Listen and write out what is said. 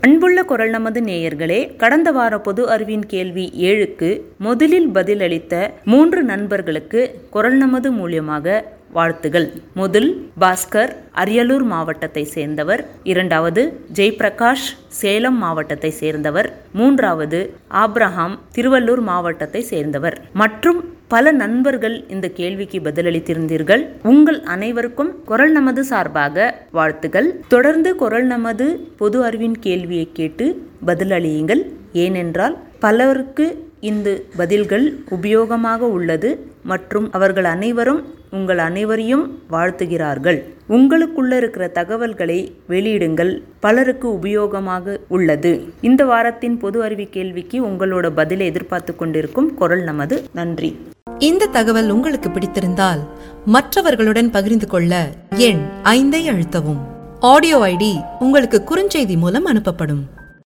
அன்புள்ள குரல் நமது நேயர்களே கடந்த வார பொது அறிவின் கேள்வி ஏழுக்கு முதலில் பதிலளித்த மூன்று நண்பர்களுக்கு குரல் நமது மூலியமாக வாழ்த்துகள் முதல் பாஸ்கர் அரியலூர் மாவட்டத்தை சேர்ந்தவர் இரண்டாவது ஜெய்பிரகாஷ் சேலம் மாவட்டத்தை சேர்ந்தவர் மூன்றாவது ஆப்ரஹாம் திருவள்ளூர் மாவட்டத்தை சேர்ந்தவர் மற்றும் பல நண்பர்கள் இந்த கேள்விக்கு பதிலளித்திருந்தீர்கள் உங்கள் அனைவருக்கும் குரல் நமது சார்பாக வாழ்த்துகள் தொடர்ந்து குரல் நமது பொது அறிவின் கேள்வியை கேட்டு பதிலளியுங்கள் ஏனென்றால் பலருக்கு இந்த பதில்கள் உபயோகமாக உள்ளது மற்றும் அவர்கள் அனைவரும் உங்கள் அனைவரையும் வாழ்த்துகிறார்கள் உங்களுக்குள்ள இருக்கிற தகவல்களை வெளியிடுங்கள் பலருக்கு உபயோகமாக உள்ளது இந்த வாரத்தின் பொது அறிவு கேள்விக்கு உங்களோட பதிலை எதிர்பார்த்து கொண்டிருக்கும் குரல் நமது நன்றி இந்த தகவல் உங்களுக்கு பிடித்திருந்தால் மற்றவர்களுடன் பகிர்ந்து கொள்ள எண் ஐந்தை அழுத்தவும் ஆடியோ ஐடி உங்களுக்கு குறுஞ்செய்தி மூலம் அனுப்பப்படும்